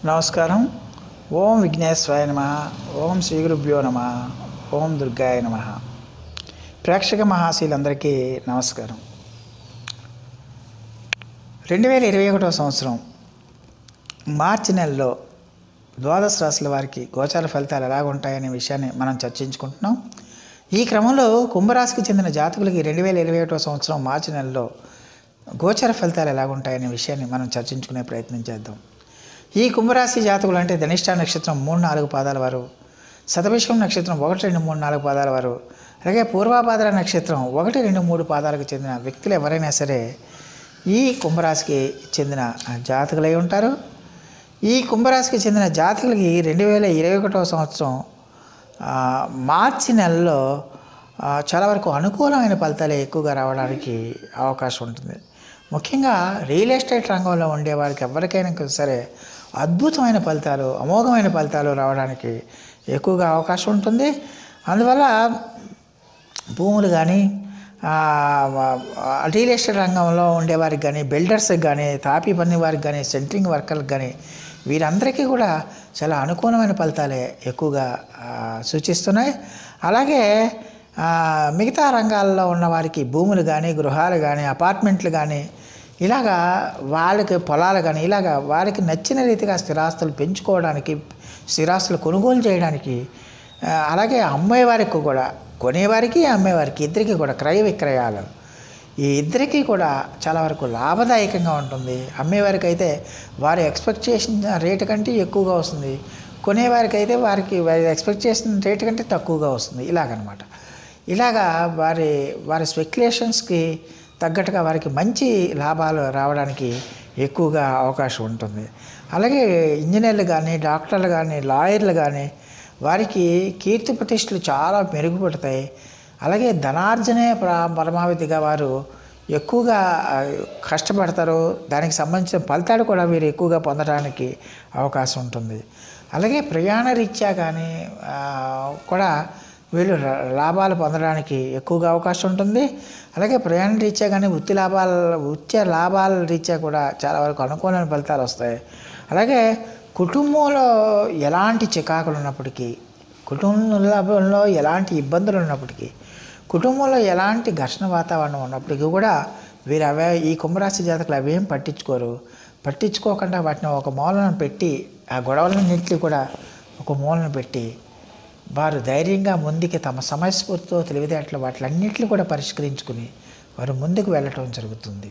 నమస్కారం ఓం విఘ్నేశ్వరాయ నమ ఓం శ్రీ గురుభ్యో నమ ఓం దుర్గాయ నమ ప్రేక్షక మహాశీలందరికీ నమస్కారం రెండు వేల ఇరవై ఒకటో సంవత్సరం మార్చి నెలలో ద్వాదశ రాశుల వారికి గోచార ఫలితాలు ఎలాగ ఉంటాయనే విషయాన్ని మనం చర్చించుకుంటున్నాం ఈ క్రమంలో కుంభరాశికి చెందిన జాతకులకి రెండు వేల ఇరవై ఒకటో సంవత్సరం మార్చి నెలలో గోచర ఫలితాలు ఎలాగ ఉంటాయనే విషయాన్ని మనం చర్చించుకునే ప్రయత్నం చేద్దాం ఈ కుంభరాశి జాతకులు అంటే ధనిష్ట నక్షత్రం మూడు నాలుగు పాదాల వారు శతభిషం నక్షత్రం ఒకటి రెండు మూడు నాలుగు పాదాల వారు అలాగే పూర్వాపాదాల నక్షత్రం ఒకటి రెండు మూడు పాదాలకు చెందిన వ్యక్తులు ఎవరైనా సరే ఈ కుంభరాశికి చెందిన జాతకులై ఉంటారు ఈ కుంభరాశికి చెందిన జాతకులకి రెండు వేల ఇరవై ఒకటో సంవత్సరం ఆ, మార్చి నెలలో ఆ, చాలా వరకు అనుకూలమైన ఫలితాలే ఎక్కువగా రావడానికి అవకాశం ఉంటుంది ముఖ్యంగా రియల్ ఎస్టేట్ రంగంలో ఉండే వారికి ఎవరికైనా సరే అద్భుతమైన ఫలితాలు అమోఘమైన ఫలితాలు రావడానికి ఎక్కువగా అవకాశం ఉంటుంది అందువల్ల భూములు కానీ రియల్ ఎస్టేట్ రంగంలో ఉండేవారికి కానీ బిల్డర్స్కి కానీ తాపీ పని వారికి కానీ సెంట్రింగ్ వర్కర్లకు కానీ వీరందరికీ కూడా చాలా అనుకూలమైన ఫలితాలే ఎక్కువగా ఆ, సూచిస్తున్నాయి అలాగే ఆ, మిగతా రంగాల్లో ఉన్న వారికి భూములు కానీ గృహాలు కానీ అపార్ట్మెంట్లు కానీ ఇలాగా వాళ్ళకి పొలాలు కానీ ఇలాగా వారికి నచ్చిన రీతిగా స్థిరాస్తులు పెంచుకోవడానికి స్థిరాస్తులు కొనుగోలు చేయడానికి ఆ, అలాగే అమ్మేవారికి కూడా కొనేవారికి అమ్మేవారికి ఇద్దరికి కూడా క్రయ విక్రయాలు ఈ ఇద్దరికీ కూడా చాలా వరకు లాభదాయకంగా ఉంటుంది అమ్మేవారికి అయితే వారు ఎక్స్పెక్ట్ చేసిన రేటు కంటే ఎక్కువగా వస్తుంది కొనేవారికి అయితే వారికి వారి ఎక్స్పెక్ట్ చేసిన రేటు కంటే తక్కువగా వస్తుంది ఇలాగనమాట ఇలాగా వారి వారి స్పెక్యులేషన్స్కి తగ్గట్టుగా వారికి మంచి లాభాలు రావడానికి ఎక్కువగా అవకాశం ఉంటుంది అలాగే ఇంజనీర్లు కానీ డాక్టర్లు కానీ లాయర్లు కానీ వారికి కీర్తి ప్రతిష్టలు చాలా మెరుగుపడతాయి అలాగే ధనార్జనే ప్ర పరమావధిగా వారు ఎక్కువగా ఆ, కష్టపడతారు దానికి సంబంధించిన ఫలితాలు కూడా వీరు ఎక్కువగా పొందడానికి అవకాశం ఉంటుంది అలాగే ప్రయాణ రీత్యా కానీ ఆ, కూడా వీళ్ళు ర- లాభాలు పొందడానికి ఎక్కువగా అవకాశం ఉంటుంది అలాగే ప్రయాణ రీత్యా కానీ వృత్తి లాభాల వృత్తి లాభాల రీత్యా కూడా చాలా వరకు అనుకూలమైన ఫలితాలు వస్తాయి అలాగే కుటుంబంలో ఎలాంటి చికాకులు ఉన్నప్పటికీ కుటుంబంలో ఎలాంటి ఇబ్బందులు ఉన్నప్పటికీ కుటుంబంలో ఎలాంటి ఘర్షణ వాతావరణం ఉన్నప్పటికీ కూడా వీరు అవే ఈ కుంభరాశి జాతకులు అవేం పట్టించుకోరు పట్టించుకోకుండా వాటిని ఒక మూలను పెట్టి ఆ గొడవలన్నింటినీ కూడా ఒక మూలను పెట్టి వారు ధైర్యంగా ముందుకి తమ సమయస్ఫూర్తితో తెలివితేటలు వాటిలన్నింటినీ కూడా పరిష్కరించుకుని వారు ముందుకు వెళ్ళటం జరుగుతుంది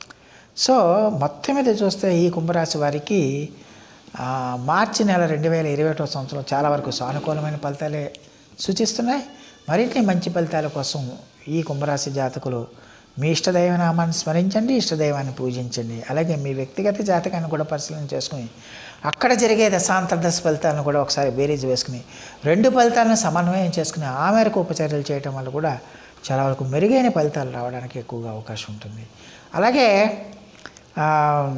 సో మొత్తం మీద చూస్తే ఈ కుంభరాశి వారికి ఆ, మార్చి నెల రెండు వేల ఇరవై ఒకటో సంవత్సరం చాలా వరకు సానుకూలమైన ఫలితాలే సూచిస్తున్నాయి మరిన్ని మంచి ఫలితాల కోసం ఈ కుంభరాశి జాతకులు మీ ఇష్టదైవ నామాన్ని స్మరించండి ఇష్టదైవాన్ని పూజించండి అలాగే మీ వ్యక్తిగత జాతకాన్ని కూడా పరిశీలన చేసుకుని అక్కడ జరిగే దశాంతర దశ ఫలితాలను కూడా ఒకసారి బేరీజ్ వేసుకుని రెండు ఫలితాలను సమన్వయం చేసుకుని ఆ మేరకు ఉపచర్యలు చేయటం వల్ల కూడా చాలా వరకు మెరుగైన ఫలితాలు రావడానికి ఎక్కువగా అవకాశం ఉంటుంది అలాగే ఆ,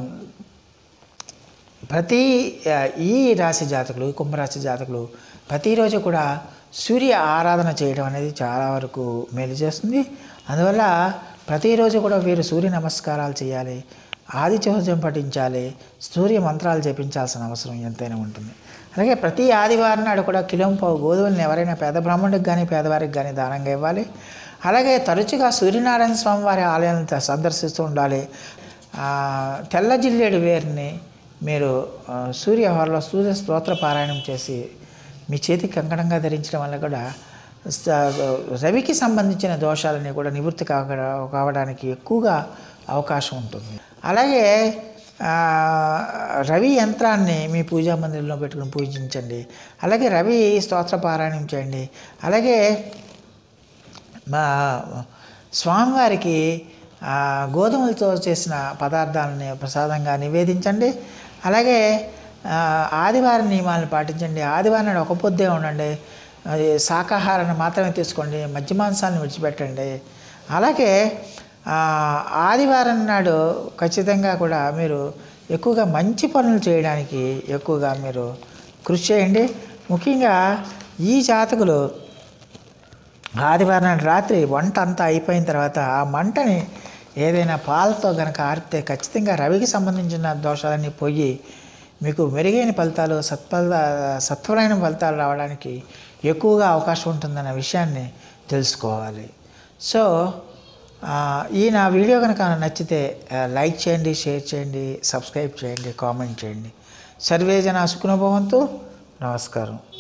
ప్రతి ఆ, ఈ రాశి జాతకులు ఈ కుంభరాశి జాతకులు ప్రతిరోజు కూడా సూర్య ఆరాధన చేయడం అనేది చాలా వరకు మేలు చేస్తుంది అందువల్ల ప్రతిరోజు కూడా వీరు సూర్య నమస్కారాలు చేయాలి ఆది చౌర్యం పఠించాలి సూర్య మంత్రాలు జపించాల్సిన అవసరం ఎంతైనా ఉంటుంది అలాగే ప్రతి ఆదివారం నాడు కూడా కిలోంపావు గోధుమలను ఎవరైనా పేద బ్రాహ్మణుడికి కానీ పేదవారికి కానీ దానంగా ఇవ్వాలి అలాగే తరచుగా సూర్యనారాయణ స్వామి వారి ఆలయాలను త- సందర్శిస్తూ ఉండాలి ఆ, తెల్ల జిల్లేడు వేరుని మీరు ఆ, సూర్యహోరలో సూర్య స్తోత్ర పారాయణం చేసి మీ చేతికి కంకణంగా ధరించడం వల్ల కూడా స- రవికి సంబంధించిన దోషాలన్నీ కూడా నివృత్తి కావ కావడానికి ఎక్కువగా అవకాశం ఉంటుంది అలాగే ఆ, రవి యంత్రాన్ని మీ పూజా మందిరంలో పెట్టుకుని పూజించండి అలాగే రవి స్తోత్ర పారాయణం చేయండి అలాగే మా స్వామివారికి ఆ, గోధుమలతో చేసిన పదార్థాలని ప్రసాదంగా నివేదించండి అలాగే ఆ, ఆదివారం నియమాలను పాటించండి ఆదివారం నాడు ఒక పొద్దే ఉండండి అది శాకాహారాన్ని మాత్రమే తీసుకోండి మధ్య మాంసాలను విడిచిపెట్టండి అలాగే ఆ, ఆదివారం నాడు ఖచ్చితంగా కూడా మీరు ఎక్కువగా మంచి పనులు చేయడానికి ఎక్కువగా మీరు కృషి చేయండి ముఖ్యంగా ఈ జాతకులు ఆదివారం నాడు రాత్రి వంట అంతా అయిపోయిన తర్వాత ఆ మంటని ఏదైనా పాలతో గనక ఆరితే ఖచ్చితంగా రవికి సంబంధించిన దోషాలన్నీ పోయి మీకు మెరుగైన ఫలితాలు సత్ఫల సత్వరమైన ఫలితాలు రావడానికి ఎక్కువగా అవకాశం ఉంటుందన్న విషయాన్ని తెలుసుకోవాలి సో ఆ, ఈ నా వీడియో కనుక నచ్చితే ఆ, లైక్ చేయండి షేర్ చేయండి సబ్స్క్రైబ్ చేయండి కామెంట్ చేయండి సర్వే జన సుఖనుభవంతు నమస్కారం